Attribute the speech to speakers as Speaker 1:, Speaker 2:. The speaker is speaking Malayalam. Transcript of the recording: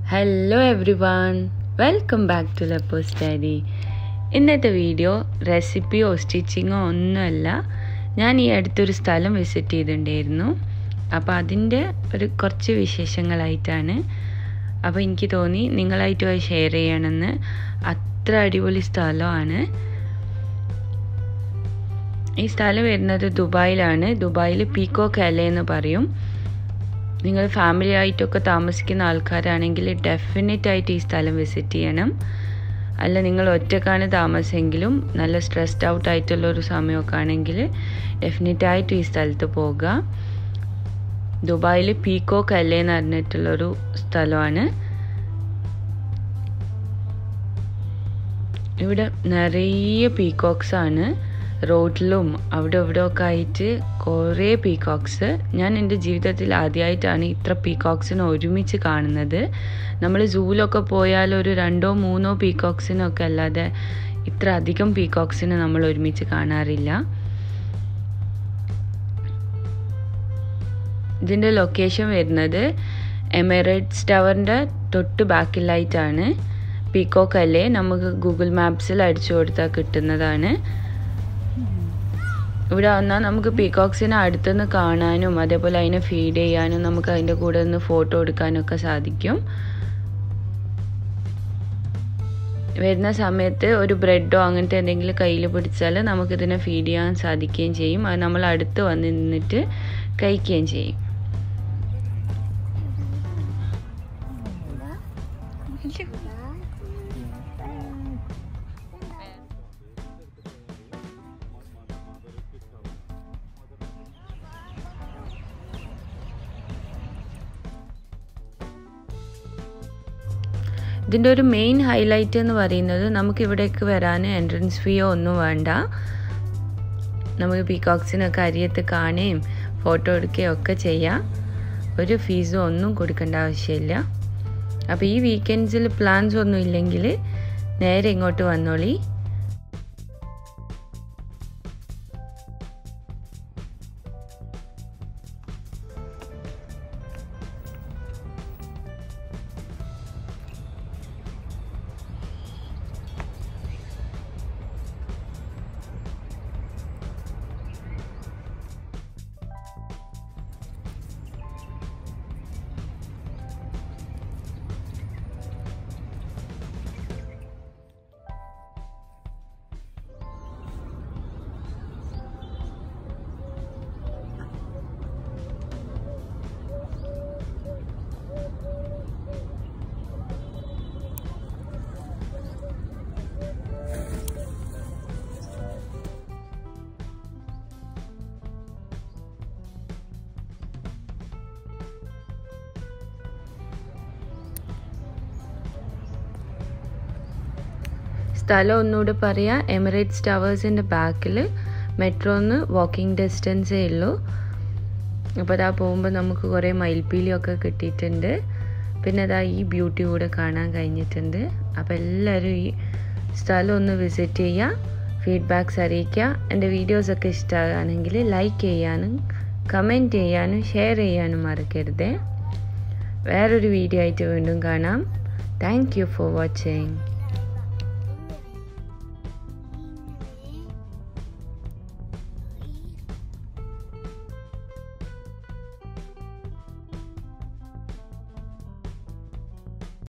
Speaker 1: hello everyone welcome back to Leppo's diary ഇന്നത്തെ വീഡിയോ റെസിപ്പിയോ സ്റ്റിച്ചിങ്ങോ ഒന്നുമല്ല ഞാൻ ഈ അടുത്തൊരു സ്ഥലം വിസിറ്റ് ചെയ്തിട്ടുണ്ടായിരുന്നു അപ്പോൾ അതിൻ്റെ ഒരു കുറച്ച് വിശേഷങ്ങളായിട്ടാണ് അപ്പോൾ എനിക്ക് തോന്നി നിങ്ങളായിട്ട് അത് ഷെയർ ചെയ്യണമെന്ന് അത്ര അടിപൊളി സ്ഥലമാണ് ഈ സ്ഥലം വരുന്നത് ദുബായിലാണ് ദുബായിൽ പീക്കോക്ക് അല എന്ന് പറയും നിങ്ങൾ ഫാമിലി ആയിട്ടൊക്കെ താമസിക്കുന്ന ആൾക്കാരാണെങ്കിൽ ഡെഫിനറ്റ് ആയിട്ട് ഈ സ്ഥലം വിസിറ്റ് ചെയ്യണം അല്ല നിങ്ങൾ ഒറ്റക്കാണ് താമസമെങ്കിലും നല്ല സ്ട്രെസ്ഡ് ഔട്ട് ആയിട്ടുള്ള ഒരു സമയമൊക്കെ ആണെങ്കിൽ ഡെഫിനറ്റ് ആയിട്ട് ഈ സ്ഥലത്ത് പോകുക ദുബായിൽ പീക്കോക്ക് അല്ലേ എന്ന് പറഞ്ഞിട്ടുള്ളൊരു സ്ഥലമാണ് ഇവിടെ നിറയെ പീക്കോക്സ് ആണ് റോഡിലും അവിടെ ഇവിടെ ഒക്കെ ആയിട്ട് കുറേ പീകോക്സ് ഞാൻ എൻ്റെ ജീവിതത്തിൽ ആദ്യമായിട്ടാണ് ഇത്ര പീകോക്സിനെ ഒരുമിച്ച് കാണുന്നത് നമ്മൾ സൂവിലൊക്കെ പോയാൽ ഒരു രണ്ടോ മൂന്നോ പീകോക്സിനൊക്കെ അല്ലാതെ ഇത്ര അധികം പീകോക്സിനെ നമ്മൾ ഒരുമിച്ച് കാണാറില്ല ഇതിൻ്റെ ലൊക്കേഷൻ വരുന്നത് എമിറേറ്റ്സ് ടവറിൻ്റെ തൊട്ട് ബാക്കിലായിട്ടാണ് പീക്കോക്ക് അല്ലേ നമുക്ക് ഗൂഗിൾ മാപ്സിൽ അടിച്ചു കൊടുത്താൽ കിട്ടുന്നതാണ് ഇവിടെ വന്നാൽ നമുക്ക് പീകോക്സിനെ അടുത്തുനിന്ന് കാണാനും അതേപോലെ അതിനെ ഫീഡ് ചെയ്യാനും നമുക്ക് അതിൻ്റെ കൂടെ നിന്ന് ഫോട്ടോ എടുക്കാനൊക്കെ സാധിക്കും വരുന്ന സമയത്ത് ഒരു ബ്രെഡോ അങ്ങനത്തെ എന്തെങ്കിലും കയ്യിൽ പിടിച്ചാൽ നമുക്കിതിനെ ഫീഡ് ചെയ്യാൻ സാധിക്കുകയും ചെയ്യും അത് നമ്മൾ അടുത്ത് വന്ന് നിന്നിട്ട് കഴിക്കുകയും ചെയ്യും ഇതിൻ്റെ ഒരു മെയിൻ ഹൈലൈറ്റ് എന്ന് പറയുന്നത് നമുക്ക് ഇവിടേക്ക് വരാൻ എൻട്രൻസ് ഫീയോ ഒന്നും വേണ്ട നമുക്ക് പീകോക്സിനൊക്കെ അരിയത്ത് കാണുകയും ഫോട്ടോ എടുക്കുകയും ഒക്കെ ചെയ്യാം ഒരു ഫീസും ഒന്നും കൊടുക്കേണ്ട ആവശ്യമില്ല അപ്പോൾ ഈ വീക്കെൻഡ്സിൽ പ്ലാൻസ് ഒന്നും ഇല്ലെങ്കിൽ നേരെ ഇങ്ങോട്ട് വന്നോളി സ്ഥലം ഒന്നുകൂടെ പറയാം എമിറേറ്റ്സ് ടവേഴ്സിൻ്റെ ബാക്കിൽ മെട്രോന്ന് വാക്കിംഗ് ഡിസ്റ്റൻസേ ഉള്ളൂ അപ്പോൾ അതാ പോകുമ്പോൾ നമുക്ക് കുറേ മയിൽപ്പീലിയൊക്കെ കിട്ടിയിട്ടുണ്ട് പിന്നെ അതാ ഈ ബ്യൂട്ടി കൂടെ കാണാൻ കഴിഞ്ഞിട്ടുണ്ട് അപ്പോൾ എല്ലാവരും ഈ സ്ഥലം ഒന്ന് വിസിറ്റ് ചെയ്യുക ഫീഡ്ബാക്ക്സ് അറിയിക്കുക എൻ്റെ വീഡിയോസൊക്കെ ഇഷ്ടമാകുകയാണെങ്കിൽ ലൈക്ക് ചെയ്യാനും കമൻറ്റ് ചെയ്യാനും ഷെയർ ചെയ്യാനും മറക്കരുത് വേറൊരു വീഡിയോ ആയിട്ട് വീണ്ടും കാണാം താങ്ക് യു ഫോർ വാച്ചിങ്